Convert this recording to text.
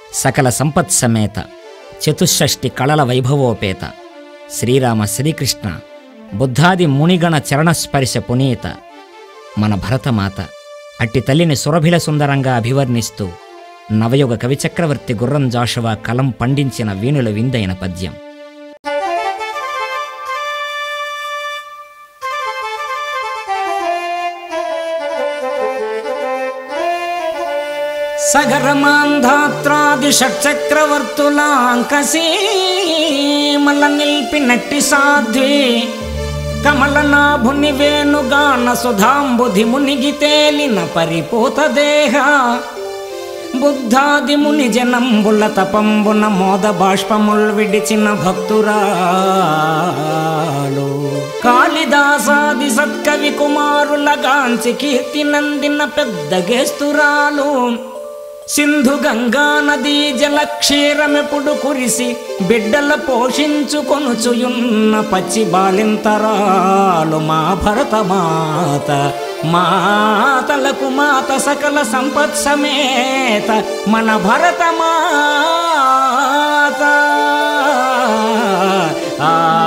సకల సంపత్ సమేత చతుషష్టి కళల వైభవోపేత శ్రీరామ శ్రీకృష్ణ బుద్ధాది మునిగణ చరణస్పర్శ పునీత మన భరతమాత అట్టి తల్లిని సురభిల సుందరంగా అభివర్ణిస్తూ నవయుగ కవిచక్రవర్తి గుర్రం జాషువా కలం పండించిన వీణుల విందైన పద్యం సగరమాంధాత్రాది షట్చక్రవర్తులాంకసీమల నిల్పినట్టి సాధ్వి కమలనాభుని వేణుగాన సుధాంబుధి మునిగి తేలిన పరిపూత దేహ బుద్ధాది ముని జనంబుల తపంబున మోద బాష్పముల్ విడిచిన భక్తురాలు కాళిదాసాది సత్కవి కుమారుల గాంచి కీర్తి నందిన పెద్ద గేస్తురాలు సింధు గంగా నదీ జలక్షీరమెప్పుడు కురిసి బిడ్డల పోషించుకొనుచుయున్న పచ్చి బాలింతరాలు మా భరతమాత మాతలకు మాత సకల సంపత్ సమేత మన భరతమాత ఆ